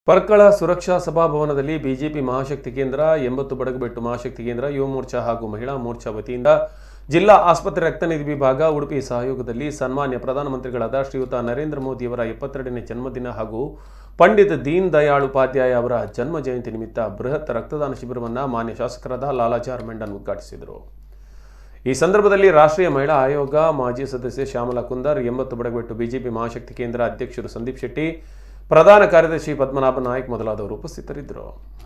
ಪರ್ಕಳ ಸುರಕ್ಷಾ ಸಭಾಭವನದಲ್ಲಿ BJP ಮಹಾಶಕ್ತಿ ಕೇಂದ್ರ ಎಂಬತ್ತು ಬಡಗುಬೆಟ್ಟು ಮಹಾಶಕ್ತಿ ಕೇಂದ್ರ ಯುವ ಮೋರ್ಚಾ ಹಾಗೂ ಮಹಿಳಾ ಮೋರ್ಚಾ ವತಿಯಿಂದ ಜಿಲ್ಲಾ ಆಸ್ಪತ್ರೆ ರಕ್ತನಿಧಿ ವಿಭಾಗ ಉಡುಪಿ ಸಹಯೋಗದಲ್ಲಿ ಸನ್ಮಾನ್ಯ ಪ್ರಧಾನಮಂತ್ರಿಗಳಾದ ಶ್ರೀಯುತ ನರೇಂದ್ರ ಮೋದಿಯವರ ಎಪ್ಪತ್ತೆರಡನೇ ಜನ್ಮದಿನ ಹಾಗೂ ಪಂಡಿತ್ ದೀನ್ ದಯಾಳ್ ಉಪಾಧ್ಯಾಯ ಅವರ ಜನ್ಮ ಜಯಂತಿ ನಿಮಿತ್ತ ಬೃಹತ್ ರಕ್ತದಾನ ಶಿಬಿರವನ್ನು ಮಾನ್ಯ ಶಾಸಕರಾದ ಲಾಲಾಜಾರ್ ಮೆಂಡನ್ ಉದ್ಘಾಟಿಸಿದರು ಈ ಸಂದರ್ಭದಲ್ಲಿ ರಾಷ್ಟ್ರೀಯ ಮಹಿಳಾ ಆಯೋಗ ಮಾಜಿ ಸದಸ್ಯೆ ಶ್ಯಾಮಲಾ ಕುಂದರ್ ಎಂಬತ್ತು ಬಡಗಬೆಟ್ಟು ಬಿಜೆಪಿ ಮಹಾಶಕ್ತಿ ಕೇಂದ್ರ ಅಧ್ಯಕ್ಷರು ಸಂದೀಪ್ ಶೆಟ್ಟಿ ಪ್ರಧಾನ ಕಾರ್ಯದರ್ಶಿ ಪದ್ಮನಾಭ ನಾಯ್ಕ್ ಮೊದಲಾದವರು ಉಪಸ್ಥಿತರಿದ್ದರು